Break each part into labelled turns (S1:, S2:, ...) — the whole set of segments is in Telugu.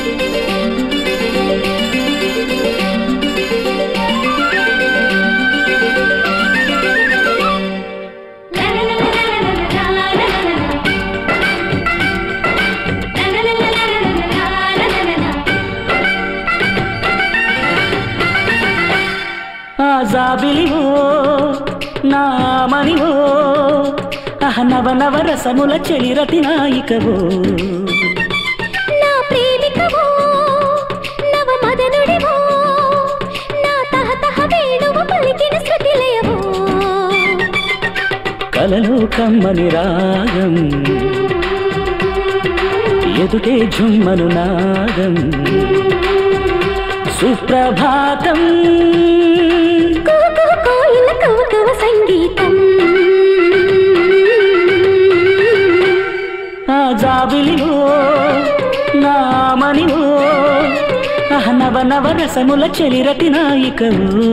S1: ఆ జాబిలివో నా మణివో అహ నవ నవ రసముల చెలిరతి నాయికవో
S2: నా ప్రేమికవో నవ మదనుడివో నా తహతహ వేణువు పలికిన శృతిలయవో
S1: కలలో కమ్మని రాగం ఎదుటే జుమ్మను నాదం సుప్రభాతం
S2: కువ కువ కోయిల కువ కువ సంగీతం
S1: ఆ జాబిలివో నా మణివో అహ నవ నవ రసముల చెలిరతి నాయికవో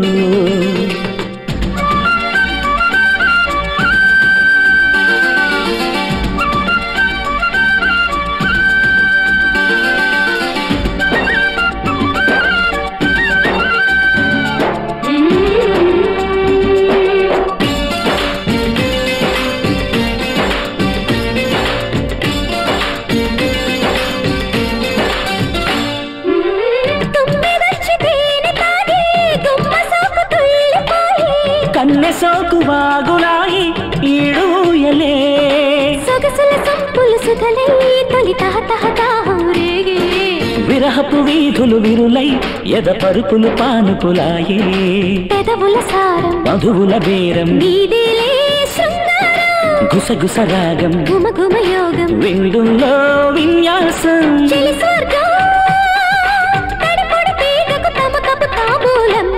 S2: తుమ్మెదొచ్చి తేనె తాగి గుమ్మ సోకు తుళ్ళిపోయి
S1: కన్నె సోకు వాగులాయి ఈడూయలే
S2: సొగసుల సంపులు సుధలై తొలి తహతహ దాహం రేగే
S1: విరహపు వీధులు విరులై ఎద పరుపులు పానుపులాయి
S2: పెదవుల సారం
S1: మధువుల బేరం
S2: నీదిలే శృంగారం
S1: గుసగుస రాగం
S2: గుమ గుమ యోగం
S1: విందుల్లో విన్యాసం
S2: చెలి స్వర్గం తడిపొడి తీగకు తమకపు తాంబూలం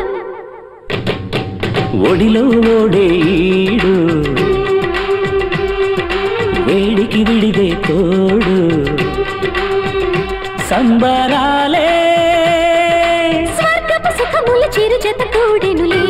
S1: ఒడిలో ఓడే ఈడు వేడికి విడిదే తోడు సంబరాలే
S2: స్వర్గపు సుఖముల చిరు జత కూడెనులే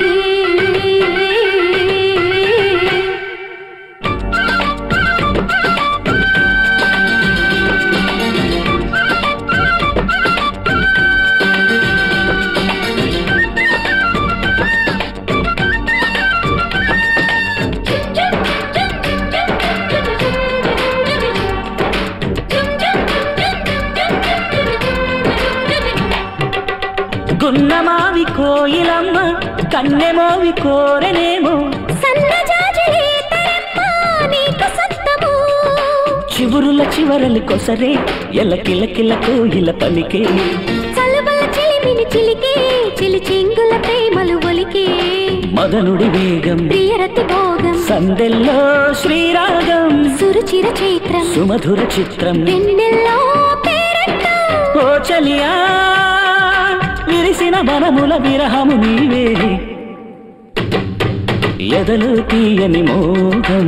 S1: గున్నమావి కోయిలమ్మ కన్నెమోవి కోరెనేమో
S2: సన్నజాజులే తరమ్మా నీకు సొంతము.
S1: చివురుల చివరలు కొసరే ఎల్ల కిల కిల కోయిల పలికే
S2: చలువల చిలిమిని చిలికే చిలి చెంగుల ప్రేమలు ఒలికే
S1: మదనుడి వేగం
S2: ప్రియరతి భోగం
S1: సందెల్లో శ్రీరాగం
S2: సురుచిర చైత్రం
S1: సుమధుర చిత్రం
S2: వెన్నెల్లో పేరంటం
S1: ఓ చలియా విరిసిన వనముల విరహము నీవే ఎదలు తీయని మోహం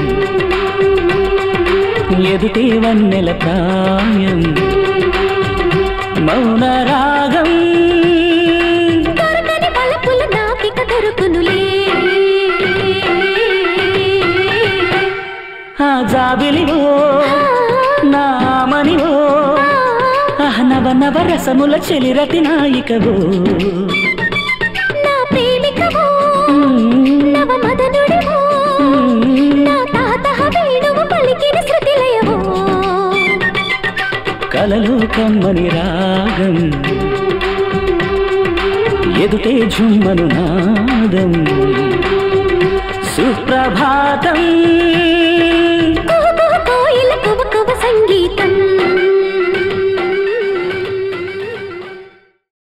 S1: ఎదుటే వన్నెల ప్రాయం మౌన రాగం
S2: దొరకని బలపులు నాకిక దొరుకునులే
S1: ఆ జాబిలివో నా మణివో ఆహ్ నవ నవ రసముల చెలిరతి నాయికవో
S2: నా ప్రేమికవో నవ మదనుడివో నా తాతహ వేణువు పలికిన శృతిలయవో
S1: కలలో కమ్మని రాగం ఎదుటే జుమ్మను నాదం సుప్రభాతం